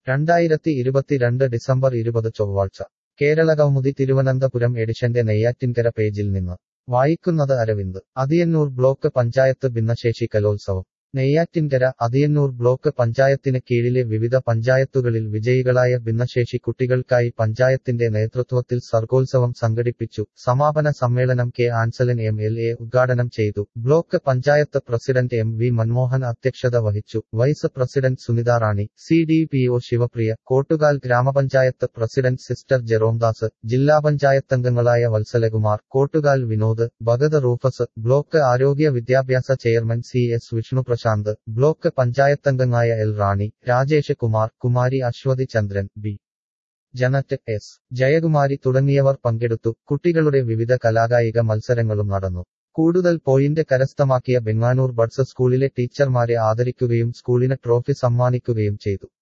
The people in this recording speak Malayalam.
രണ്ടായിരത്തി ഇരുപത്തിരണ്ട് ഡിസംബർ ഇരുപത് ചൊവ്വാഴ്ച കേരള കൗമുദി തിരുവനന്തപുരം എഡിഷന്റെ നെയ്യാറ്റിൻകര പേജിൽ നിന്ന് വായിക്കുന്നത് അരവിന്ദ് അതിയന്നൂർ ബ്ലോക്ക് പഞ്ചായത്ത് ഭിന്നശേഷി കലോത്സവം നെയ്യാറ്റിൻകര അതിയന്നൂർ ബ്ലോക്ക് പഞ്ചായത്തിന് കീഴിലെ വിവിധ പഞ്ചായത്തുകളിൽ വിജയികളായ ഭിന്നശേഷി കുട്ടികൾക്കായി പഞ്ചായത്തിന്റെ നേതൃത്വത്തിൽ സർഗോത്സവം സംഘടിപ്പിച്ചു സമാപന സമ്മേളനം K Ansalan M L A ഉദ്ഘാടനം ചെയ്തു block panchayat president M V Manmohan അധ്യക്ഷത വഹിച്ചു vice president Sunitha Rani C D P O Sivapriya Kottukal grama panchayat president sister Jeromedas ജില്ലാ പഞ്ചായത്തംഗങ്ങളായ വത്സലകുമാർ കോട്ടുകാൽ വിനോദ് ഭഗത് റൂഫസ് ബ്ലോക്ക് ആരോഗ്യ വിദ്യാഭ്യാസ chairman C S Vishnuprasad Prashanth block പഞ്ചായത്തംഗങ്ങളായ L Rani Rajesh Kumar Kumari Aswathy Chandran B Janet S Jayakumari തുടങ്ങിയവർ പങ്കെടുത്തു കുട്ടികളുടെ വിവിധ കലാകായിക മത്സരങ്ങളും നടന്നു കൂടുതൽ പോയിന്റ് കരസ്ഥമാക്കിയ ബെങ്ങാനൂർ ബഡ്സ് സ്കൂളിലെ ടീച്ചർമാരെ ആദരിക്കുകയും സ്കൂളിന് ട്രോഫി സമ്മാനിക്കുകയും ചെയ്തു